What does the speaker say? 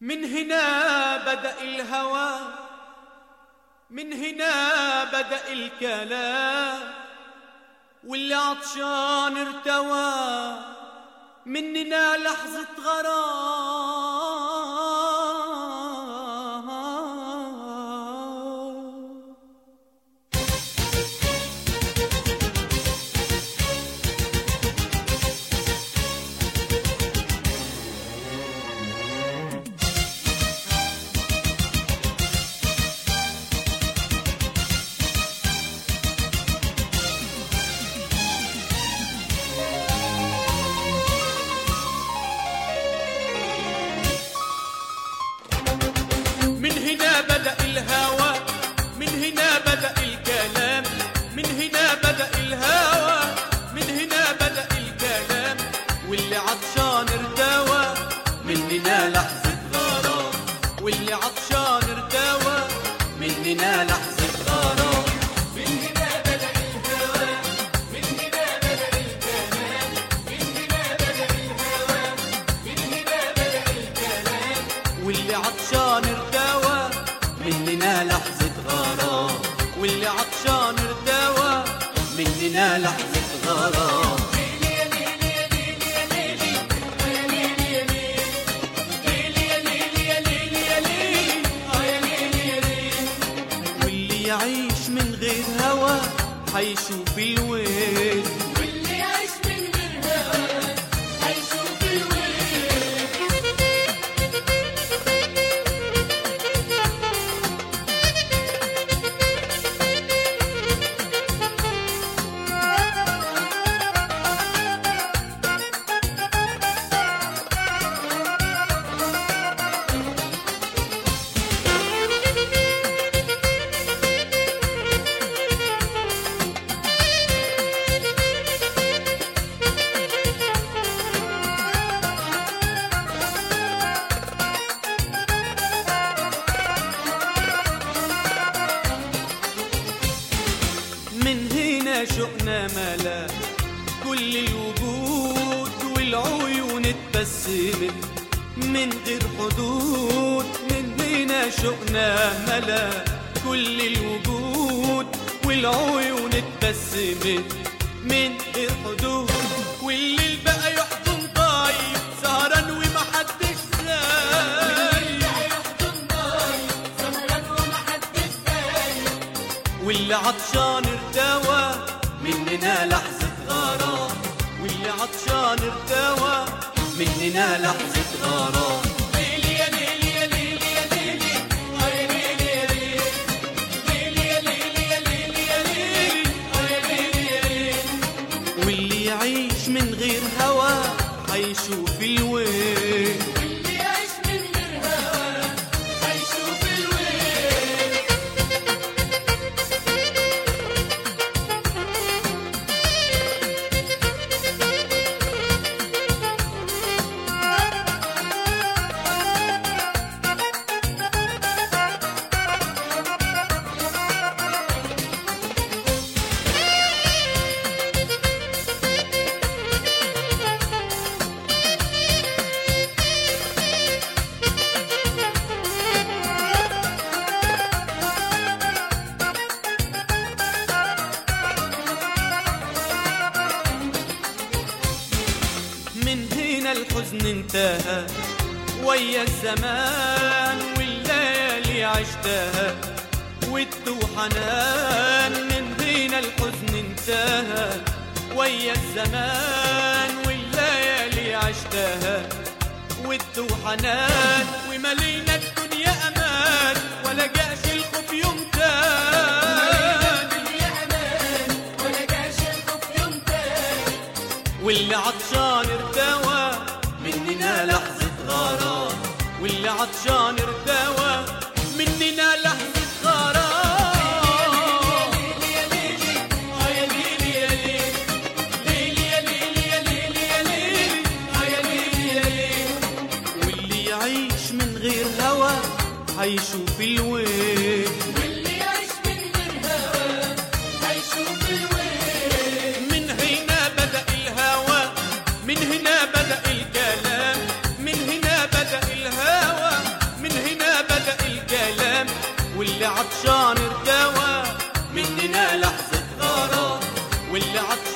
من هنا بدأ الهوى من هنا بدأ الكلام واللي عطشان ارتوى مننا لحظة غرام من هنا بدأ الهوى من هنا بدأ الكلام من هنا بدأ الهوى من هنا بدأ الكلام واللي عطشان ارتوى مننا لحظة غرام واللي عطشان ارتوى مننا لحظة غرام من هنا بدأ الهوى من هنا بدأ الكلام من هنا بدأ الهوى من هنا بدأ الكلام واللي عطشان ارتوى مننا لحظة غرام واللي عطشان ارتوى مننا لحظة غرام واللي يعيش من غير هوى حيشوف الويل واللي يعيش من غير هوى هيشوف الويل من هنا شئنا ملا كل الوجود والعيون اتبسمت من غير حدود من هنا شئنا ملا كل الوجود والعيون اتبسمت من غير حدود والليل بقى يحضن طيب سهران ومحدش زايد سهران ومحدش دايق واللي عطشان ارتوى مننا لحظة غرام واللي عطشان ارتوى مننا لحظة غرام ليلي يا ليلي يا ليلي يا ليلي آه يا ليلي يا ليلي ليلي يا ليلي يا ليلي يا ليلي آه يا ليلي يا ليلي واللي يعيش من غير هوى هيشوف الويل واللي يعيش من غير هوى هيشوف الويل من هنا الحزن انتهى ويا الزمان والليالي عشتها ود وحنان من هنا الحزن انتهى ويا الزمان والليالي عشتها ود وحنان وملينا الدنيا امان ولا جاش الخوف يوم تاني يا امان ولا جاش الخوف يوم تاني واللي عطشان ارتوى مننا لحظة غرام واللي عطشان ارتوى مننا لحظة غرام ليلي يا ليلي آه يا ليلي يا ليلي ليلي يا ليلي يا ليلي يا ليلي آه يا ليلي يا ليلي واللي يعيش من غير هوى هيشوف الويل واللي يعيش من غير هوى هيشوف الويل من هنا بدأ الهوى من هنا بدأ الكلام من هنا بدأ الهوى واللي عطشان